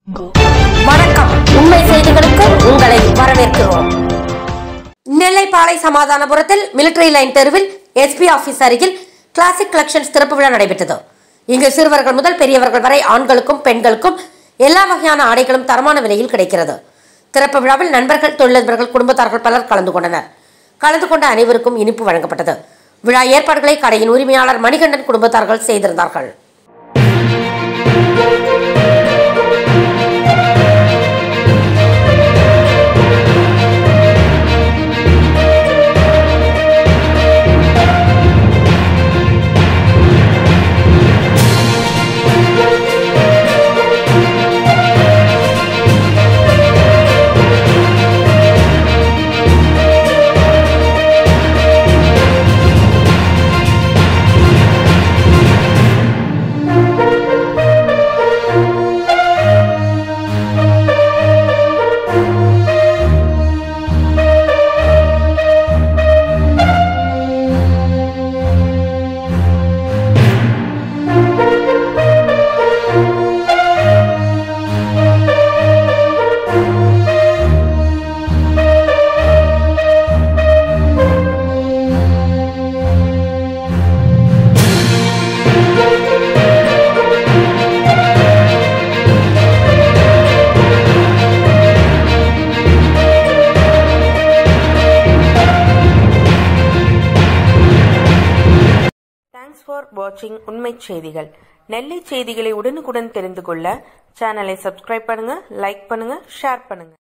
வணக்கம் உண்மை செய்திகளுக்கு உங்களை வரவேற்கிறோம் நெல்லை பாளை சமாதானபுரத்தில் மிலிட்டரி லைன் தெருவில் எஸ்பி ஆபீஸ் அருகில் கிளாசிக் கலெக்ஷன்ஸ் திறப்பு விழா நடைபெற்றது இங்கு சிறுவர்கள் முதல் பெரியவர்கள் வரை ஆண்களுக்கும் பெண்களுக்கும் எல்லா வகையான ஆடைகளும் தரமான விலையில் கிடைக்கிறது திறப்பு விழாவில் நண்பர்கள் தொழிலதிபர்கள் குடும்பத்தார்கள் பலர் கலந்து கொண்டனர் கலந்து கொண்ட அனைவருக்கும் இனிப்பு வழங்கப்பட்டது விழா ஏற்பாடுகளை கடையின் உரிமையாளர் மணிகண்டன் குடும்பத்தார்கள் செய்திருந்தார்கள் தேங்க்ஸ் ஃபார் வாட்சிங் உண்மை செய்திகள் நெல்லை செய்திகளை உடனுக்குடன் தெரிந்து கொள்ள சேனலை சப்ஸ்கிரைப் பண்ணுங்க லைக் பண்ணுங்க ஷேர் பண்ணுங்க